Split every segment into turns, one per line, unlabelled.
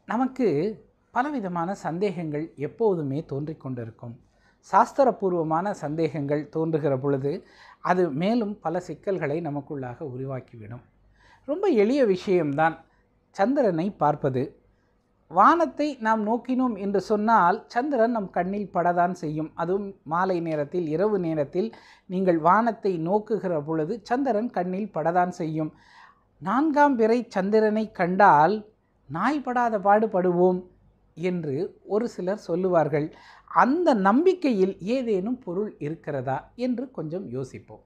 நமக்கு பலவிதமான சந்தேகங்கள் எப்போதுமே தோன்றிக் கொண்டிருக்கும் சாஸ்திரபூர்வமான சந்தேகங்கள் தோன்றுகிற பொழுது அது மேலும் பல சிக்கல்களை நமக்குள்ளாக உருவாக்கிவிடும் ரொம்ப எளிய விஷயம்தான் சந்திரனை பார்ப்பது வானத்தை நாம் நோக்கினோம் என்று சொன்னால் சந்திரன் நம் கண்ணில் படதான் செய்யும் அதுவும் மாலை நேரத்தில் இரவு நேரத்தில் நீங்கள் வானத்தை நோக்குகிற பொழுது சந்திரன் கண்ணில் படதான் செய்யும் நான்காம் பிறை சந்திரனை கண்டால் நாய் படாத பாடுபடுவோம் என்று ஒரு சிலர் சொல்லுவார்கள் அந்த நம்பிக்கையில் ஏதேனும் பொருள் இருக்கிறதா என்று கொஞ்சம் யோசிப்போம்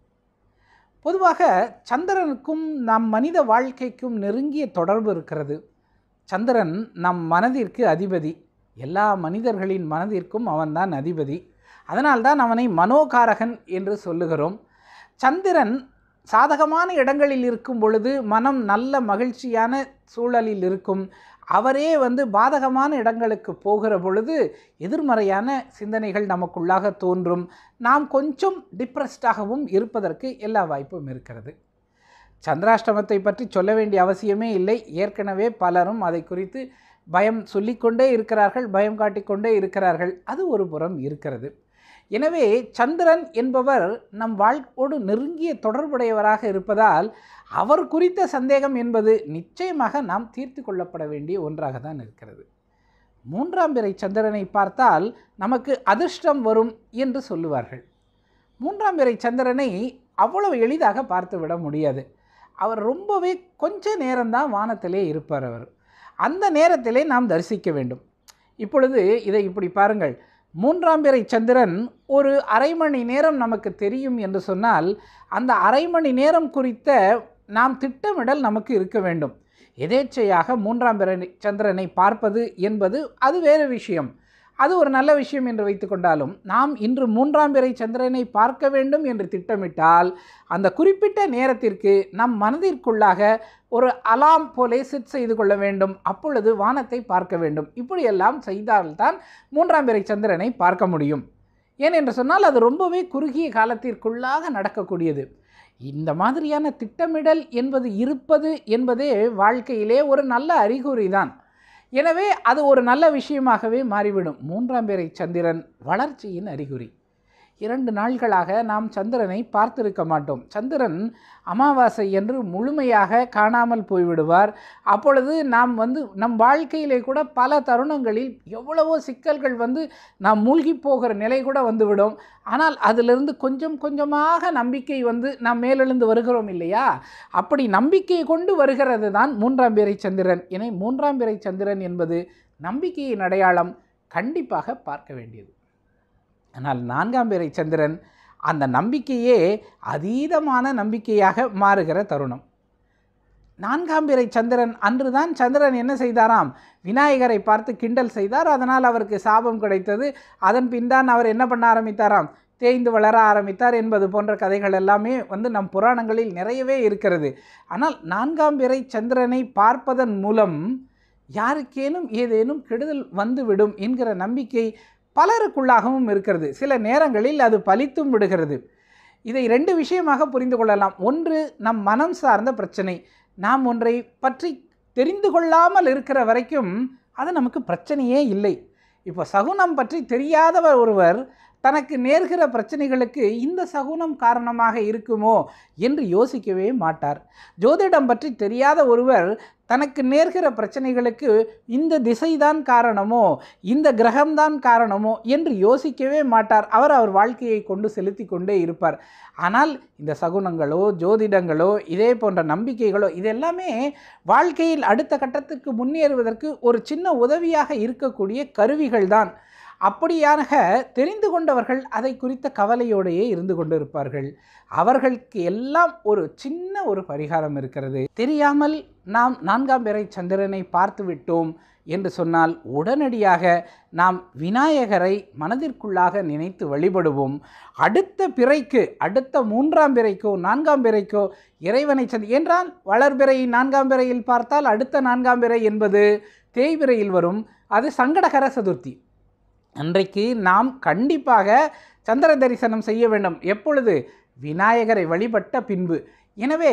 பொதுவாக சந்திரனுக்கும் நம் மனித வாழ்க்கைக்கும் நெருங்கிய தொடர்பு இருக்கிறது சந்திரன் நம் மனதிற்கு அதிபதி எல்லா மனிதர்களின் மனதிற்கும் அவன்தான் அதிபதி அதனால்தான் அவனை மனோகாரகன் என்று சொல்லுகிறோம் சந்திரன் சாதகமான இடங்களில் இருக்கும் பொழுது மனம் நல்ல மகிழ்ச்சியான சூழலில் இருக்கும் அவரே வந்து பாதகமான இடங்களுக்கு போகிற பொழுது எதிர்மறையான சிந்தனைகள் நமக்குள்ளாக தோன்றும் நாம் கொஞ்சம் டிப்ரெஸ்டாகவும் இருப்பதற்கு எல்லா வாய்ப்பும் இருக்கிறது சந்திராஷ்டமத்தை பற்றி சொல்ல வேண்டிய அவசியமே இல்லை ஏற்கனவே பலரும் அதை குறித்து பயம் சொல்லிக்கொண்டே இருக்கிறார்கள் பயம் காட்டிக்கொண்டே இருக்கிறார்கள் அது ஒரு புறம் இருக்கிறது எனவே சந்திரன் என்பவர் நம் வாழ்வோடு நெருங்கிய தொடர்புடையவராக இருப்பதால் அவர் குறித்த சந்தேகம் என்பது நிச்சயமாக நாம் தீர்த்து கொள்ளப்பட வேண்டிய ஒன்றாக தான் இருக்கிறது மூன்றாம் பிறை சந்திரனை பார்த்தால் நமக்கு அதிர்ஷ்டம் வரும் என்று சொல்லுவார்கள் மூன்றாம் பிறை சந்திரனை அவ்வளவு எளிதாக பார்த்து விட முடியாது அவர் ரொம்பவே கொஞ்ச நேரம்தான் வானத்திலே இருப்பார் அவர் அந்த நேரத்திலே நாம் தரிசிக்க வேண்டும் இப்பொழுது இதை இப்படி பாருங்கள் மூன்றாம் பிறை சந்திரன் ஒரு அரை மணி நேரம் நமக்கு தெரியும் என்று சொன்னால் அந்த அரை மணி நேரம் குறித்த நாம் திட்டமிடல் நமக்கு இருக்க வேண்டும் எதேச்சையாக மூன்றாம் பிறை சந்திரனை பார்ப்பது என்பது அது வேறு விஷயம் அது ஒரு நல்ல விஷயம் என்று வைத்துக்கொண்டாலும் நாம் இன்று மூன்றாம் பிறை சந்திரனை பார்க்க வேண்டும் என்று திட்டமிட்டால் அந்த குறிப்பிட்ட நேரத்திற்கு நம் மனதிற்குள்ளாக ஒரு அலாம் போலே செட் செய்து கொள்ள வேண்டும் அப்பொழுது வானத்தை பார்க்க வேண்டும் இப்படியெல்லாம் செய்தால்தான் மூன்றாம் பிறை சந்திரனை பார்க்க முடியும் ஏனென்று சொன்னால் அது ரொம்பவே குறுகிய காலத்திற்குள்ளாக நடக்கக்கூடியது இந்த மாதிரியான திட்டமிடல் என்பது இருப்பது என்பதே வாழ்க்கையிலே ஒரு நல்ல அறிகுறி தான் எனவே அது ஒரு நல்ல விஷயமாகவே மாறிவிடும் மூன்றாம் பிறை சந்திரன் வளர்ச்சியின் அறிகுறி இரண்டு நாள்களாக நாம் சந்திரனை பார்த்திருக்க மாட்டோம் சந்திரன் அமாவாசை என்று முழுமையாக காணாமல் போய்விடுவார் அப்பொழுது நாம் வந்து நம் வாழ்க்கையிலே கூட பல தருணங்களில் எவ்வளவோ சிக்கல்கள் வந்து நாம் மூழ்கி போகிற நிலை கூட வந்துவிடும் ஆனால் அதிலிருந்து கொஞ்சம் கொஞ்சமாக நம்பிக்கை வந்து நாம் மேலெழுந்து வருகிறோம் இல்லையா அப்படி நம்பிக்கையை கொண்டு வருகிறது தான் மூன்றாம் பிறை சந்திரன் என மூன்றாம் பிறை சந்திரன் என்பது நம்பிக்கையின் அடையாளம் கண்டிப்பாக பார்க்க வேண்டியது ஆனால் நான்காம் பிறை சந்திரன் அந்த நம்பிக்கையே அதீதமான நம்பிக்கையாக மாறுகிற தருணம் நான்காம் பிறை சந்திரன் அன்றுதான் சந்திரன் என்ன செய்தாராம் விநாயகரை பார்த்து கிண்டல் செய்தார் அதனால் அவருக்கு சாபம் கிடைத்தது அதன் பின் தான் அவர் என்ன பண்ண ஆரம்பித்தாராம் தேய்ந்து வளர ஆரம்பித்தார் என்பது போன்ற கதைகள் எல்லாமே வந்து நம் புராணங்களில் நிறையவே இருக்கிறது ஆனால் நான்காம் பிறை சந்திரனை பார்ப்பதன் மூலம் யாருக்கேனும் ஏதேனும் கெடுதல் வந்துவிடும் என்கிற நம்பிக்கை பலருக்குள்ளாகவும் இருக்கிறது சில நேரங்களில் அது பலித்தும் விடுகிறது இதை ரெண்டு விஷயமாக புரிந்து கொள்ளலாம் ஒன்று நம் மனம் சார்ந்த பிரச்சனை நாம் ஒன்றை பற்றி தெரிந்து கொள்ளாமல் இருக்கிற வரைக்கும் அது நமக்கு பிரச்சனையே இல்லை இப்போ சகுனம் பற்றி தெரியாதவர் ஒருவர் தனக்கு நேர்கிற பிரச்சனைகளுக்கு இந்த சகுனம் காரணமாக இருக்குமோ என்று யோசிக்கவே மாட்டார் ஜோதிடம் பற்றி தெரியாத ஒருவர் தனக்கு நேர்கிற பிரச்சனைகளுக்கு இந்த திசைதான் காரணமோ இந்த கிரகம்தான் காரணமோ என்று யோசிக்கவே மாட்டார் அவர் அவர் வாழ்க்கையை கொண்டு செலுத்தி கொண்டே இருப்பார் ஆனால் இந்த சகுனங்களோ ஜோதிடங்களோ இதே போன்ற நம்பிக்கைகளோ இதெல்லாமே வாழ்க்கையில் அடுத்த கட்டத்திற்கு முன்னேறுவதற்கு ஒரு சின்ன உதவியாக இருக்கக்கூடிய கருவிகள் தான் அப்படியாக தெரிந்து கொண்டவர்கள் அதை குறித்த கவலையோடையே இருந்து கொண்டிருப்பார்கள் அவர்களுக்கு எல்லாம் ஒரு சின்ன ஒரு பரிகாரம் இருக்கிறது தெரியாமல் நாம் நான்காம் பிறை சந்திரனை பார்த்து விட்டோம் என்று சொன்னால் உடனடியாக நாம் விநாயகரை மனதிற்குள்ளாக நினைத்து வழிபடுவோம் அடுத்த பிறைக்கு அடுத்த மூன்றாம் பிறைக்கோ நான்காம் பிறைக்கோ இறைவனை சந்தி என்றால் வளர்பிறை நான்காம் பிறையில் பார்த்தால் அடுத்த நான்காம் பிறை என்பது தேய்பிறையில் வரும் அது சங்கடகர சதுர்த்தி அன்றைக்கு நாம் கண்டிப்பாக சந்திர தரிசனம் செய்ய வேண்டும் எப்பொழுது விநாயகரை வழிபட்ட பின்பு எனவே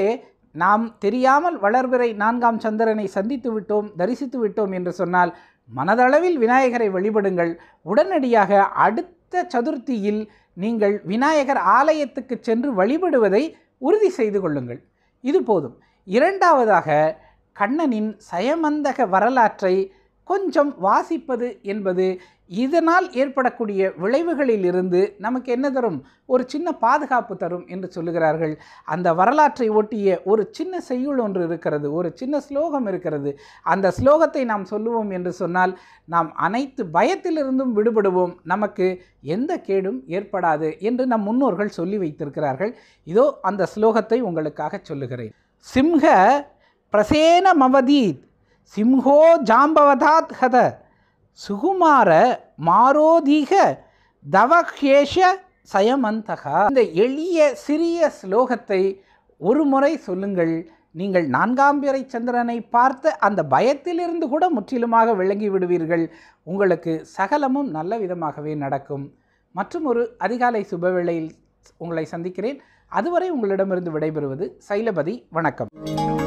நாம் தெரியாமல் வளர்பிறை நான்காம் சந்திரனை சந்தித்து விட்டோம் தரிசித்து விட்டோம் என்று சொன்னால் மனதளவில் விநாயகரை வழிபடுங்கள் உடனடியாக அடுத்த சதுர்த்தியில் நீங்கள் விநாயகர் ஆலயத்துக்கு சென்று வழிபடுவதை உறுதி செய்து கொள்ளுங்கள் இது போதும் இரண்டாவதாக கண்ணனின் சயமந்தக வரலாற்றை கொஞ்சம் வாசிப்பது என்பது இதனால் ஏற்படக்கூடிய விளைவுகளிலிருந்து நமக்கு என்ன தரும் ஒரு சின்ன பாதுகாப்பு தரும் என்று சொல்லுகிறார்கள் அந்த வரலாற்றை ஒட்டிய ஒரு சின்ன செய்யுள் ஒன்று இருக்கிறது ஒரு சின்ன ஸ்லோகம் இருக்கிறது அந்த ஸ்லோகத்தை நாம் சொல்லுவோம் என்று சொன்னால் நாம் அனைத்து பயத்திலிருந்தும் விடுபடுவோம் நமக்கு எந்த கேடும் ஏற்படாது என்று நம் முன்னோர்கள் சொல்லி வைத்திருக்கிறார்கள் இதோ அந்த ஸ்லோகத்தை உங்களுக்காக சொல்லுகிறேன் சிம்ஹ பிரசேன மவதீத் சிம்ஹோ ஜாம்பவதாத் ஹத சுகுமார மாரோதீக தவஹேஷ சயமந்தகா இந்த எளிய சிறிய ஸ்லோகத்தை ஒரு முறை சொல்லுங்கள் நீங்கள் நான்காம் பிறை சந்திரனை பார்த்த அந்த பயத்திலிருந்து கூட முற்றிலுமாக விளங்கி விடுவீர்கள் உங்களுக்கு சகலமும் நல்ல விதமாகவே நடக்கும் மற்றும் ஒரு அதிகாலை சுபவேளையில் உங்களை சந்திக்கிறேன் அதுவரை உங்களிடமிருந்து விடைபெறுவது சைலபதி வணக்கம்